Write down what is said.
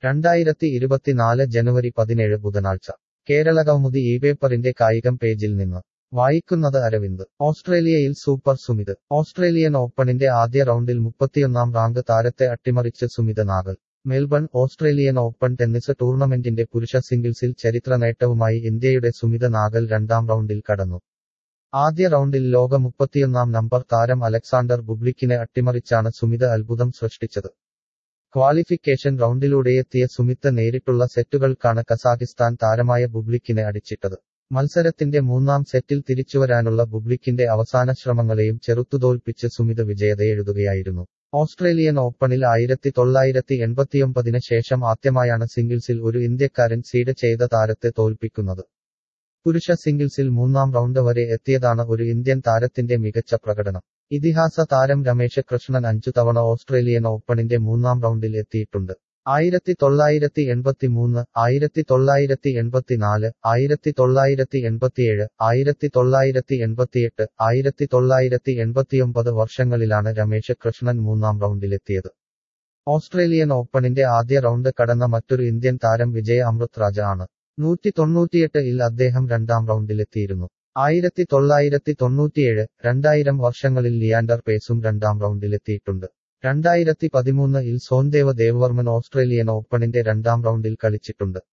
രണ്ടായിരത്തി ഇരുപത്തിനാല് ജനുവരി പതിനേഴ് ബുധനാഴ്ച കേരള കൗമുദി ഈ പേപ്പറിന്റെ കായികം പേജിൽ നിന്ന് വായിക്കുന്നത് അരവിന്ദ് ഓസ്ട്രേലിയയിൽ സൂപ്പർ സുമിത് ഓസ്ട്രേലിയൻ ഓപ്പണിന്റെ ആദ്യ റൗണ്ടിൽ മുപ്പത്തിയൊന്നാം റാങ്ക് താരത്തെ അട്ടിമറിച്ച് Sumit Nagal Melbourne Australian Open tennis ടൂർണമെന്റിന്റെ പുരുഷ സിംഗിൾസിൽ ചരിത്ര നേട്ടവുമായി ഇന്ത്യയുടെ സുമിത് നാഗൽ രണ്ടാം റൗണ്ടിൽ കടന്നു ആദ്യ റൗണ്ടിൽ ലോക മുപ്പത്തിയൊന്നാം നമ്പർ താരം അലക്സാണ്ടർ ബുബ്ലിക്കിനെ അട്ടിമറിച്ചാണ് സുമിത് അത്ഭുതം സൃഷ്ടിച്ചത് ക്വാളിഫിക്കേഷൻ റൗണ്ടിലൂടെയെത്തിയ സുമിത്ത് നേരിട്ടുള്ള സെറ്റുകൾക്കാണ് കസാഖിസ്ഥാൻ താരമായ ബുബ്ലിക്കിനെ അടിച്ചിട്ടത് മത്സരത്തിന്റെ മൂന്നാം സെറ്റിൽ തിരിച്ചുവരാനുള്ള ബുബ്ലിക്കിന്റെ അവസാന ശ്രമങ്ങളെയും ചെറുത്തുതോൽപ്പിച്ച് സുമിത് വിജയതയെഴുതുകയായിരുന്നു ഓസ്ട്രേലിയൻ ഓപ്പണിൽ ആയിരത്തി തൊള്ളായിരത്തി എൺപത്തിയൊമ്പതിന് ശേഷം ആദ്യമായാണ് സിംഗിൾസിൽ ഒരു ഇന്ത്യക്കാരൻ സീഡ് ചെയ്ത താരത്തെ തോൽപ്പിക്കുന്നത് പുരുഷ സിംഗിൾസിൽ മൂന്നാം റൗണ്ട് വരെ എത്തിയതാണ് ഒരു ഇന്ത്യൻ താരത്തിന്റെ മികച്ച പ്രകടനം ഇതിഹാസ താരം രമേശ് കൃഷ്ണൻ അഞ്ചു തവണ ഓസ്ട്രേലിയൻ ഓപ്പണിന്റെ മൂന്നാം റൗണ്ടിൽ എത്തിയിട്ടുണ്ട് ആയിരത്തി തൊള്ളായിരത്തി എൺപത്തിമൂന്ന് ആയിരത്തി തൊള്ളായിരത്തി എൺപത്തിനാല് ആയിരത്തി തൊള്ളായിരത്തി എൺപത്തിയേഴ് ആയിരത്തി തൊള്ളായിരത്തി എൺപത്തിയെട്ട് ആയിരത്തി തൊള്ളായിരത്തി എൺപത്തിയൊമ്പത് വർഷങ്ങളിലാണ് രമേശ് കൃഷ്ണൻ മൂന്നാം റൗണ്ടിലെത്തിയത് ഓസ്ട്രേലിയൻ ഓപ്പണിന്റെ ആദ്യ റൗണ്ട് കടന്ന മറ്റൊരു ഇന്ത്യൻ താരം വിജയ അമൃത് രാജ ആണ് നൂറ്റി തൊണ്ണൂറ്റിയെട്ട് ഇൽ അദ്ദേഹം രണ്ടാം റൗണ്ടിലെത്തിയിരുന്നു ആയിരത്തി തൊള്ളായിരത്തി തൊണ്ണൂറ്റിയേഴ് രണ്ടായിരം വർഷങ്ങളിൽ ലിയാൻഡർ പേസും രണ്ടാം റൗണ്ടിലെത്തിയിട്ടുണ്ട് രണ്ടായിരത്തി പതിമൂന്ന് ഇൽ സോൻദേവ ദേവ്വർമൻ ഓസ്ട്രേലിയൻ ഓപ്പണിന്റെ രണ്ടാം റൗണ്ടിൽ കളിച്ചിട്ടുണ്ട്